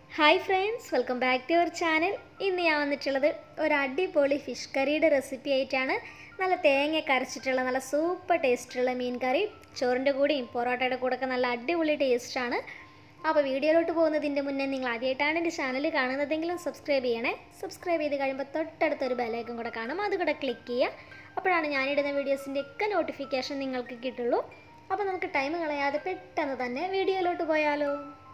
hi friends welcome back to your channel ഇന്ന് ഞാൻ വന്നിട്ടുള്ളത് ഒരു അടിപൊളി ഫിഷ് കറിയുടെ റെസിപ്പി ആയിട്ടാണ് നല്ല തേങ്ങയൊക്കെ അരച്ചിട്ടുള്ള നല്ല സൂപ്പർ ടേസ്റ്റുള്ള മീൻ കറി ചോറിൻ്റെ കൂടെയും പൊറോട്ടയുടെ കൂടെ ഒക്കെ നല്ല അടിപൊളി ടേസ്റ്റാണ് അപ്പോൾ വീഡിയോയിലോട്ട് പോകുന്നതിൻ്റെ മുന്നേ നിങ്ങൾ ആദ്യമായിട്ടാണ് എൻ്റെ ചാനൽ കാണുന്നതെങ്കിലും സബ്സ്ക്രൈബ് ചെയ്യണേ സബ്സ്ക്രൈബ് ചെയ്ത് കഴിയുമ്പോൾ തൊട്ടടുത്തൊരു ബെലൈക്കൻ കൂടെ കാണും അത് കൂടെ ക്ലിക്ക് ചെയ്യുക അപ്പോഴാണ് ഞാനിടുന്ന വീഡിയോസിൻ്റെ ഒക്കെ നോട്ടിഫിക്കേഷൻ നിങ്ങൾക്ക് കിട്ടുള്ളൂ അപ്പോൾ നമുക്ക് ടൈം കളയാതെ പെട്ടെന്ന് തന്നെ വീഡിയോയിലോട്ട് പോയാലോ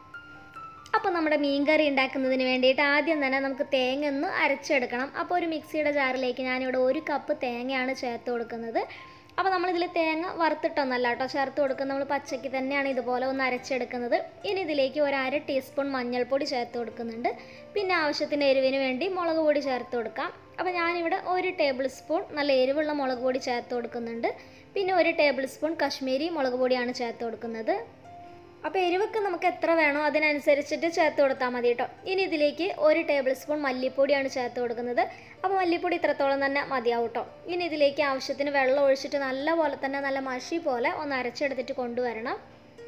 അപ്പോൾ നമ്മുടെ മീൻ കറി ഉണ്ടാക്കുന്നതിന് വേണ്ടിയിട്ട് ആദ്യം തന്നെ നമുക്ക് തേങ്ങ ഒന്ന് അരച്ചെടുക്കണം അപ്പോൾ ഒരു മിക്സിയുടെ ജാറിലേക്ക് ഞാനിവിടെ ഒരു കപ്പ് തേങ്ങയാണ് ചേർത്ത് കൊടുക്കുന്നത് അപ്പോൾ നമ്മളിതിൽ തേങ്ങ വറുത്തിട്ടൊന്നല്ല കേട്ടോ ചേർത്ത് കൊടുക്കുന്നത് നമ്മൾ പച്ചയ്ക്ക് തന്നെയാണ് ഇതുപോലെ ഒന്ന് അരച്ചെടുക്കുന്നത് ഇനി ഇതിലേക്ക് ഒരു അര ടീസ്പൂൺ മഞ്ഞൾപ്പൊടി ചേർത്ത് കൊടുക്കുന്നുണ്ട് പിന്നെ ആവശ്യത്തിന് എരിവിന് വേണ്ടി മുളക് പൊടി ചേർത്ത് കൊടുക്കാം അപ്പോൾ ഞാനിവിടെ ഒരു ടേബിൾ സ്പൂൺ നല്ല എരിവുള്ള മുളക് പൊടി ചേർത്ത് കൊടുക്കുന്നുണ്ട് പിന്നെ ഒരു ടേബിൾ സ്പൂൺ കശ്മീരി മുളക് പൊടിയാണ് ചേർത്ത് കൊടുക്കുന്നത് അപ്പോൾ എരിവൊക്കെ നമുക്ക് എത്ര വേണോ അതിനനുസരിച്ചിട്ട് ചേർത്ത് കൊടുത്താൽ മതി കേട്ടോ ഇനി ഇതിലേക്ക് ഒരു ടേബിൾ സ്പൂൺ മല്ലിപ്പൊടിയാണ് ചേർത്ത് കൊടുക്കുന്നത് അപ്പോൾ മല്ലിപ്പൊടി ഇത്രത്തോളം തന്നെ മതിയാവും കേട്ടോ ഇനി ഇതിലേക്ക് ആവശ്യത്തിന് വെള്ളം ഒഴിച്ചിട്ട് നല്ല പോലെ തന്നെ നല്ല മഷി പോലെ ഒന്ന് അരച്ചെടുത്തിട്ട് കൊണ്ടുവരണം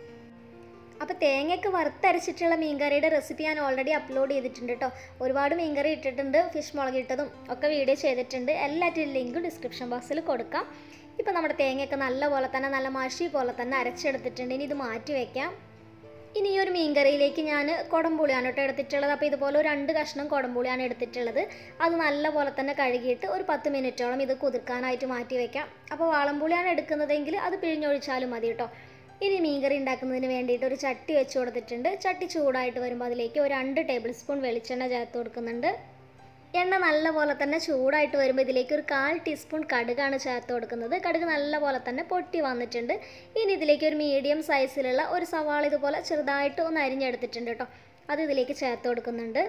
അപ്പോൾ തേങ്ങയൊക്കെ വറുത്തരച്ചിട്ടുള്ള മീൻകറിയുടെ റെസിപ്പി ഞാൻ ഓൾറെഡി അപ്ലോഡ് ചെയ്തിട്ടുണ്ട് കേട്ടോ ഒരുപാട് മീൻകറി ഇട്ടിട്ടുണ്ട് ഫിഷ് മുളകിട്ടതും ഒക്കെ വീഡിയോ ചെയ്തിട്ടുണ്ട് എല്ലാറ്റിനും ലിങ്ക് ഡിസ്ക്രിപ്ഷൻ ബോക്സിൽ കൊടുക്കാം ഇപ്പോൾ നമ്മുടെ തേങ്ങയൊക്കെ നല്ല പോലെ തന്നെ നല്ല മഷി പോലെ തന്നെ അരച്ചെടുത്തിട്ടുണ്ട് ഇനി ഇത് മാറ്റി വയ്ക്കാം ഇനി ഈ ഒരു മീൻകറിയിലേക്ക് ഞാൻ കുടംപുളിയാണ് കേട്ടോ എടുത്തിട്ടുള്ളത് അപ്പോൾ ഇതുപോലെ ഒരു രണ്ട് കഷ്ണം കുടംപുളിയാണ് എടുത്തിട്ടുള്ളത് അത് നല്ല പോലെ തന്നെ കഴുകിയിട്ട് ഒരു പത്ത് മിനിറ്റോളം ഇത് കുതിർക്കാനായിട്ട് മാറ്റി വയ്ക്കാം അപ്പോൾ വാളംപുളിയാണ് എടുക്കുന്നതെങ്കിൽ അത് പിഴിഞ്ഞൊഴിച്ചാലും മതി കേട്ടോ ഇനി മീൻകറി ഉണ്ടാക്കുന്നതിന് വേണ്ടിയിട്ട് ഒരു ചട്ടി വെച്ച് കൊടുത്തിട്ടുണ്ട് ചട്ടി ചൂടായിട്ട് വരുമ്പോൾ അതിലേക്ക് ഒരു രണ്ട് ടേബിൾ സ്പൂൺ വെളിച്ചെണ്ണ ചേർത്ത് കൊടുക്കുന്നുണ്ട് എണ്ണ നല്ല പോലെ തന്നെ ചൂടായിട്ട് വരുമ്പോൾ ഇതിലേക്ക് ഒരു കാൽ ടീസ്പൂൺ കടുകാണ് ചേർത്ത് കൊടുക്കുന്നത് കടുക് നല്ല പോലെ തന്നെ പൊട്ടി വന്നിട്ടുണ്ട് ഇനി ഇതിലേക്ക് ഒരു മീഡിയം സൈസിലുള്ള ഒരു സവാള ഇതുപോലെ ചെറുതായിട്ട് ഒന്ന് അരിഞ്ഞെടുത്തിട്ടുണ്ട് കേട്ടോ അത് ഇതിലേക്ക് ചേർത്ത് കൊടുക്കുന്നുണ്ട്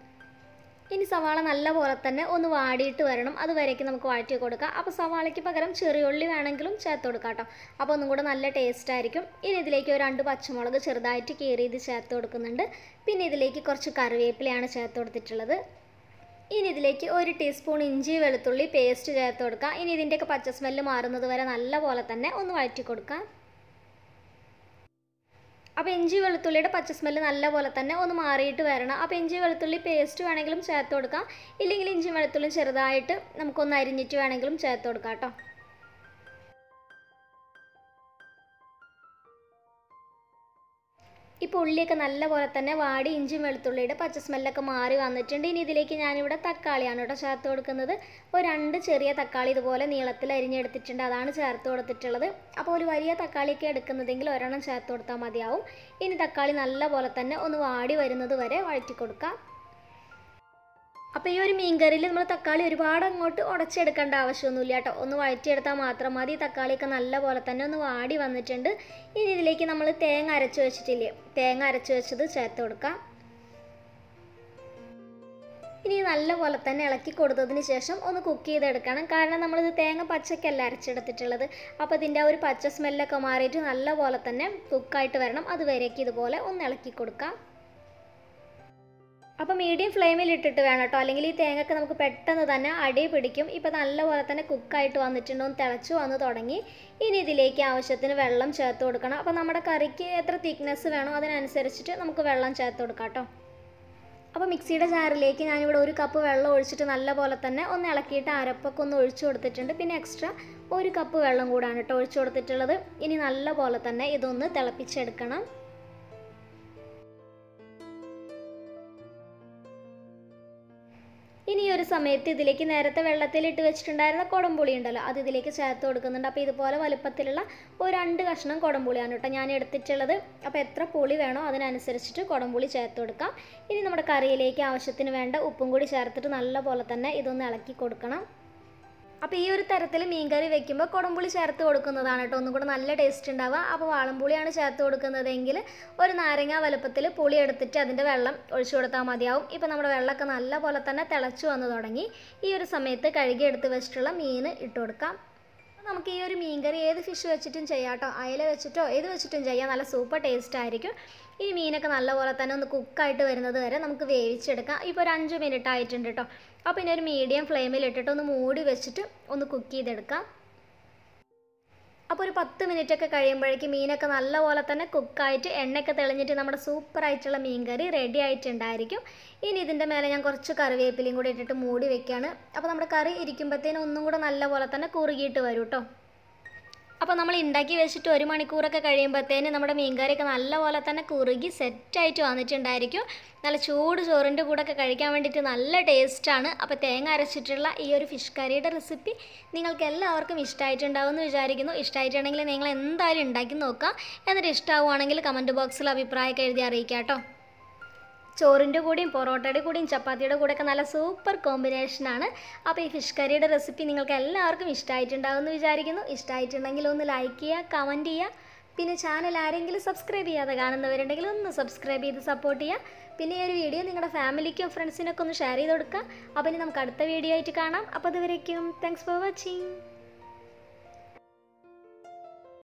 ഇനി സവാള നല്ല പോലെ തന്നെ ഒന്ന് വാടിയിട്ട് വരണം അതുവരേക്ക് നമുക്ക് വാട്ടി കൊടുക്കാം അപ്പോൾ സവാളയ്ക്ക് പകരം ചെറിയുള്ളി വേണമെങ്കിലും ചേർത്ത് കൊടുക്കാം കേട്ടോ അപ്പോൾ ഒന്നും കൂടെ നല്ല ടേസ്റ്റ് ആയിരിക്കും ഇനി ഇതിലേക്ക് ഒരു രണ്ട് പച്ചമുളക് ചെറുതായിട്ട് കീറി ഇത് ചേർത്ത് കൊടുക്കുന്നുണ്ട് പിന്നെ ഇതിലേക്ക് കുറച്ച് കറിവേപ്പിലയാണ് ചേർത്ത് കൊടുത്തിട്ടുള്ളത് ഇനി ഇതിലേക്ക് ഒരു ടീസ്പൂൺ ഇഞ്ചി വെളുത്തുള്ളി പേസ്റ്റ് ചേർത്ത് കൊടുക്കാം ഇനി ഇതിൻ്റെയൊക്കെ പച്ച സ്മെല്ല് മാറുന്നത് വരെ നല്ല പോലെ തന്നെ ഒന്ന് വഴറ്റി കൊടുക്കാം അപ്പോൾ ഇഞ്ചി വെളുത്തുള്ളിയുടെ പച്ച സ്മെല്ല് നല്ല പോലെ തന്നെ ഒന്ന് മാറിയിട്ട് വരണം അപ്പോൾ ഇഞ്ചി വെളുത്തുള്ളി പേസ്റ്റ് വേണമെങ്കിലും ചേർത്ത് കൊടുക്കാം ഇല്ലെങ്കിൽ ഇഞ്ചി വെളുത്തുള്ളി ചെറുതായിട്ട് നമുക്കൊന്ന് അരിഞ്ഞിട്ട് വേണമെങ്കിലും ചേർത്ത് കൊടുക്കാം കേട്ടോ ഇപ്പോൾ ഉള്ളിയൊക്കെ നല്ല പോലെ തന്നെ വാടി ഇഞ്ചി വെളുത്തുള്ളിയുടെ പച്ച സ്മെല്ലൊക്കെ മാറി വന്നിട്ടുണ്ട് ഇനി ഇതിലേക്ക് ഞാനിവിടെ തക്കാളിയാണ് കേട്ടോ ചേർത്ത് കൊടുക്കുന്നത് ഒരു രണ്ട് ചെറിയ തക്കാളി ഇതുപോലെ നീളത്തിൽ അരിഞ്ഞെടുത്തിട്ടുണ്ട് അതാണ് ചേർത്ത് കൊടുത്തിട്ടുള്ളത് അപ്പോൾ ഒരു വലിയ തക്കാളിയൊക്കെ എടുക്കുന്നതെങ്കിൽ ഒരെണ്ണം ചേർത്ത് കൊടുത്താൽ മതിയാവും ഇനി തക്കാളി നല്ല പോലെ തന്നെ ഒന്ന് വാടി വരുന്നത് വരെ വഴറ്റി കൊടുക്കാം അപ്പോൾ ഈ ഒരു മീൻകറിയിൽ നമ്മൾ തക്കാളി ഒരുപാട് അങ്ങോട്ട് ഉടച്ചെടുക്കേണ്ട ആവശ്യമൊന്നുമില്ല കേട്ടോ ഒന്ന് വഴറ്റിയെടുത്താൽ മാത്രം മതി തക്കാളിയൊക്കെ നല്ല പോലെ തന്നെ ഒന്ന് വാടി വന്നിട്ടുണ്ട് ഇനി ഇതിലേക്ക് നമ്മൾ തേങ്ങ അരച്ച് വെച്ചിട്ടില്ലേ തേങ്ങ അരച്ച് വെച്ചത് ചേർത്ത് കൊടുക്കാം ഇനി നല്ല പോലെ തന്നെ ഇളക്കി കൊടുത്തതിന് ശേഷം ഒന്ന് കുക്ക് ചെയ്തെടുക്കണം കാരണം നമ്മളിത് തേങ്ങ പച്ചക്കല്ല അരച്ചെടുത്തിട്ടുള്ളത് അപ്പോൾ ഇതിൻ്റെ ആ ഒരു പച്ച സ്മെല്ലൊക്കെ മാറിയിട്ട് നല്ല പോലെ തന്നെ കുക്കായിട്ട് വരണം അതുവരേക്ക് ഇതുപോലെ ഒന്ന് ഇളക്കി കൊടുക്കാം അപ്പോൾ മീഡിയം ഫ്ലെയിമിൽ ഇട്ടിട്ട് വേണം കേട്ടോ അല്ലെങ്കിൽ ഈ തേങ്ങയൊക്കെ നമുക്ക് പെട്ടെന്ന് തന്നെ അടി പിടിക്കും ഇപ്പോൾ നല്ലപോലെ തന്നെ കുക്കായിട്ട് വന്നിട്ടുണ്ട് ഒന്ന് തിളച്ചു വന്ന് തുടങ്ങി ഇനി ഇതിലേക്ക് ആവശ്യത്തിന് വെള്ളം ചേർത്ത് കൊടുക്കണം അപ്പോൾ നമ്മുടെ കറിക്ക് എത്ര തിക്നെസ് വേണോ അതിനനുസരിച്ചിട്ട് നമുക്ക് വെള്ളം ചേർത്ത് കൊടുക്കാം കേട്ടോ അപ്പോൾ മിക്സിയുടെ ജാറിലേക്ക് ഞാനിവിടെ ഒരു കപ്പ് വെള്ളം ഒഴിച്ചിട്ട് നല്ല പോലെ തന്നെ ഒന്ന് ഇളക്കിയിട്ട് അരപ്പൊക്കെ ഒന്ന് ഒഴിച്ചു കൊടുത്തിട്ടുണ്ട് പിന്നെ എക്സ്ട്രാ ഒരു കപ്പ് വെള്ളം കൂടാണ് കേട്ടോ ഒഴിച്ചു കൊടുത്തിട്ടുള്ളത് ഇനി നല്ല പോലെ തന്നെ ഇതൊന്ന് തിളപ്പിച്ചെടുക്കണം ഇനി ഒരു സമയത്ത് ഇതിലേക്ക് നേരത്തെ വെള്ളത്തിലിട്ട് വെച്ചിട്ടുണ്ടായിരുന്ന കുടംപുളി ഉണ്ടല്ലോ അത് ഇതിലേക്ക് ചേർത്ത് കൊടുക്കുന്നുണ്ട് അപ്പോൾ ഇതുപോലെ വലുപ്പത്തിലുള്ള ഒരു രണ്ട് കഷ്ണം കുടംപുളിയാണ് കേട്ടോ ഞാൻ എടുത്തിട്ടുള്ളത് അപ്പോൾ എത്ര പുളി വേണോ അതിനനുസരിച്ചിട്ട് കുടംപുളി ചേർത്ത് കൊടുക്കാം ഇനി നമ്മുടെ കറിയിലേക്ക് ആവശ്യത്തിന് വേണ്ട ഉപ്പും കൂടി ചേർത്തിട്ട് നല്ല പോലെ തന്നെ ഇതൊന്ന് ഇളക്കി കൊടുക്കണം അപ്പോൾ ഈ ഒരു തരത്തിൽ മീൻകറി വെക്കുമ്പോൾ കുടംപുളി ചേർത്ത് കൊടുക്കുന്നതാണ് കേട്ടോ ഒന്നും കൂടെ നല്ല ടേസ്റ്റ് ഉണ്ടാവുക അപ്പോൾ വാളംപുളിയാണ് ചേർത്ത് കൊടുക്കുന്നതെങ്കിൽ ഒരു നാരങ്ങ വലുപ്പത്തിൽ പുളി എടുത്തിട്ട് അതിൻ്റെ വെള്ളം ഒഴിച്ചു കൊടുത്താൽ മതിയാവും ഇപ്പോൾ നമ്മുടെ വെള്ളമൊക്കെ നല്ല പോലെ തന്നെ തിളച്ചു വന്നു തുടങ്ങി ഈ ഒരു സമയത്ത് കഴുകി എടുത്ത് വെച്ചിട്ടുള്ള മീൻ ഇട്ട് കൊടുക്കാം നമുക്ക് ഈ ഒരു മീൻകറി ഏത് ഫിഷ് വെച്ചിട്ടും ചെയ്യാം കേട്ടോ അയല വെച്ചിട്ടോ ഏത് വെച്ചിട്ടും ചെയ്യാം നല്ല സൂപ്പർ ടേസ്റ്റ് ആയിരിക്കും ഈ മീനൊക്കെ നല്ലപോലെ തന്നെ ഒന്ന് കുക്കായിട്ട് വരുന്നത് വരെ നമുക്ക് വേവിച്ചെടുക്കാം ഇപ്പോൾ ഒരു അഞ്ച് മിനിറ്റ് ആയിട്ടുണ്ട് കേട്ടോ അപ്പോൾ ഇനി ഒരു മീഡിയം ഫ്ലെയിമിൽ ഇട്ടിട്ട് ഒന്ന് മൂടി വെച്ചിട്ട് ഒന്ന് കുക്ക് ചെയ്തെടുക്കാം അപ്പോൾ ഒരു പത്ത് മിനിറ്റ് ഒക്കെ കഴിയുമ്പോഴേക്കും മീനൊക്കെ നല്ലപോലെ തന്നെ കുക്കായിട്ട് എണ്ണയൊക്കെ തെളിഞ്ഞിട്ട് നമ്മുടെ സൂപ്പർ ആയിട്ടുള്ള മീൻ കറി റെഡി ആയിട്ടുണ്ടായിരിക്കും ഇനി ഇതിൻ്റെ മേലെ ഞാൻ കുറച്ച് കറിവേപ്പിലയും കൂടി ഇട്ടിട്ട് മൂടി വെക്കുകയാണ് അപ്പോൾ നമ്മുടെ കറി ഇരിക്കുമ്പോഴത്തേനും ഒന്നും കൂടെ നല്ലപോലെ തന്നെ കുറുകിയിട്ട് വരും കേട്ടോ അപ്പോൾ നമ്മൾ ഉണ്ടാക്കി വെച്ചിട്ട് ഒരു മണിക്കൂറൊക്കെ കഴിയുമ്പോഴത്തേന് നമ്മുടെ മീൻകറിയൊക്കെ നല്ലപോലെ തന്നെ കുറുകി സെറ്റായിട്ട് വന്നിട്ടുണ്ടായിരിക്കും നല്ല ചൂട് ചോറിൻ്റെ കൂടെ ഒക്കെ കഴിക്കാൻ വേണ്ടിയിട്ട് നല്ല ടേസ്റ്റാണ് അപ്പോൾ തേങ്ങ അരച്ചിട്ടുള്ള ഈ ഒരു ഫിഷ് കറിയുടെ റെസിപ്പി നിങ്ങൾക്ക് എല്ലാവർക്കും ഇഷ്ടമായിട്ടുണ്ടാവും എന്ന് വിചാരിക്കുന്നു ഇഷ്ടമായിട്ടുണ്ടെങ്കിൽ നിങ്ങൾ എന്തായാലും ഉണ്ടാക്കി നോക്കാം എന്നിട്ട് ഇഷ്ടമാവുകയാണെങ്കിൽ കമൻറ്റ് ബോക്സിൽ അഭിപ്രായമൊക്കെ എഴുതി അറിയിക്കാം കേട്ടോ ചോറിൻ്റെ കൂടെയും പൊറോട്ടയുടെ കൂടെയും ചപ്പാത്തിയുടെ കൂടെയൊക്കെ നല്ല സൂപ്പർ കോമ്പിനേഷനാണ് അപ്പോൾ ഈ ഫിഷ് കറിയുടെ റെസിപ്പി നിങ്ങൾക്ക് എല്ലാവർക്കും ഇഷ്ടമായിട്ടുണ്ടാവുമെന്ന് വിചാരിക്കുന്നു ഇഷ്ടമായിട്ടുണ്ടെങ്കിൽ ഒന്ന് ലൈക്ക് ചെയ്യുക കമൻറ്റ് ചെയ്യുക പിന്നെ ചാനൽ ആരെങ്കിലും സബ്സ്ക്രൈബ് ചെയ്യാതെ കാണുന്നവരുണ്ടെങ്കിൽ ഒന്ന് സബ്സ്ക്രൈബ് ചെയ്ത് സപ്പോർട്ട് ചെയ്യുക പിന്നെ ഈ ഒരു വീഡിയോ നിങ്ങളുടെ ഫാമിലിക്കും ഫ്രണ്ട്സിനൊക്കെ ഒന്ന് ഷെയർ ചെയ്ത് കൊടുക്കുക അപ്പോൾ ഇനി നമുക്ക് അടുത്ത വീഡിയോ ആയിട്ട് കാണാം അപ്പോൾ അതുവരേക്കും താങ്ക്സ് ഫോർ വാച്ചിങ്